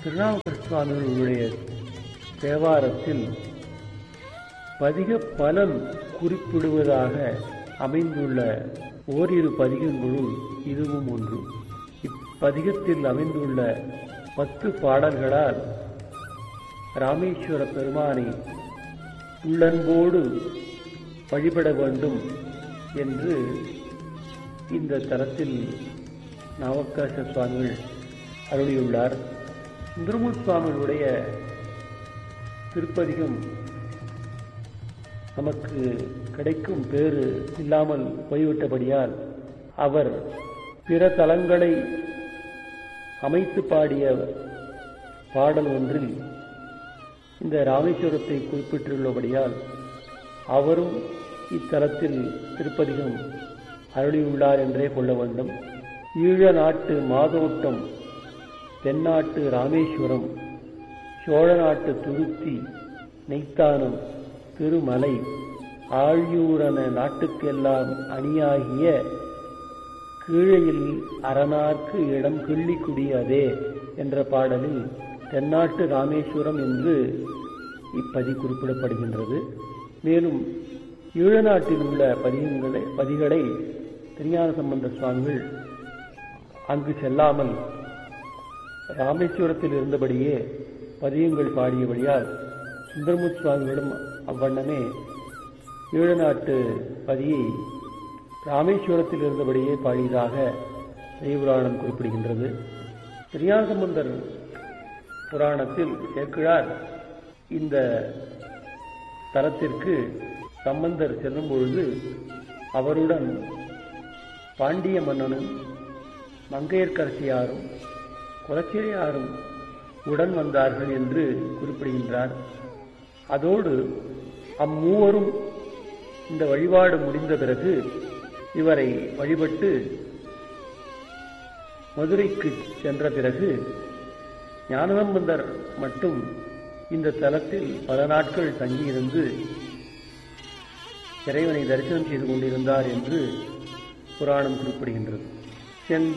திருநாவுக்கரசு சுவாமிகளுடைய தேவாரத்தில் பதிக பலன் குறிப்பிடுவதாக அமைந்துள்ள ஓரிரு பதிகங்களுள் இதுவும் ஒன்று இப்பதிகத்தில் அமைந்துள்ள பத்து பாடல்களால் ராமேஸ்வர பெருமானை உள்ளன்போடு வழிபட வேண்டும் என்று இந்த தரத்தில் நவக்கரச சுவாமிகள் அருளியுள்ளார் சுந்தரமூர் சுவாமிகளுடைய திருப்பதிகம் நமக்கு கிடைக்கும் பேறு இல்லாமல் போய்விட்டபடியால் அவர் பிற தலங்களை அமைத்து பாடிய பாடல் ஒன்றில் இந்த ராமேஸ்வரத்தை குறிப்பிட்டுள்ளபடியால் அவரும் இத்தலத்தில் திருப்பதிகம் அருளியுள்ளார் என்றே கொள்ள வேண்டும் ஈழ நாட்டு மாதோட்டம் தென்னாட்டு ராமேஸ்வரம் சோழ நாட்டு துருத்தி நெய்த்தானம் திருமலை ஆழியூரன நாட்டுக்கெல்லாம் அணியாகிய கீழையில் அரணார்க்கு இடம் கிள்ளிக்குடி அதே என்ற பாடலில் தென்னாட்டு ராமேஸ்வரம் என்று இப்பதி குறிப்பிடப்படுகின்றது மேலும் ஈழநாட்டில் உள்ள பதிகங்களை பதிகளை திருஞான சம்பந்த சுவாமிகள் அங்கு செல்லாமல் ராமேஸ்வரத்தில் இருந்தபடியே பதியங்கள் பாடியபடியால் சுந்தரமுத் சுவாமிகளிடம் அவ்வண்ணமே ஈழநாட்டு பதியை ராமேஸ்வரத்தில் இருந்தபடியே பாடியதாக தெய்வபுராணம் குறிப்பிடுகின்றது திருஞான சம்பந்தர் புராணத்தில் சேக்கிழார் இந்த தலத்திற்கு சம்பந்தர் செல்லும் பொழுது அவருடன் பாண்டிய மன்னனும் மங்கையர்க்கரசியாரும் குலச்சிறையாரும் உடன் வந்தார்கள் என்று குறிப்பிடுகின்றார் அதோடு அம்மூவரும் இந்த வழிபாடு முடிந்த பிறகு இவரை வழிபட்டு மதுரைக்கு சென்ற பிறகு ஞானசம்பந்தர் மட்டும் இந்த தலத்தில் பல நாட்கள் தங்கியிருந்து இறைவனை தரிசனம் செய்து கொண்டிருந்தார் என்று புராணம் குறிப்பிடுகின்றது சென்ற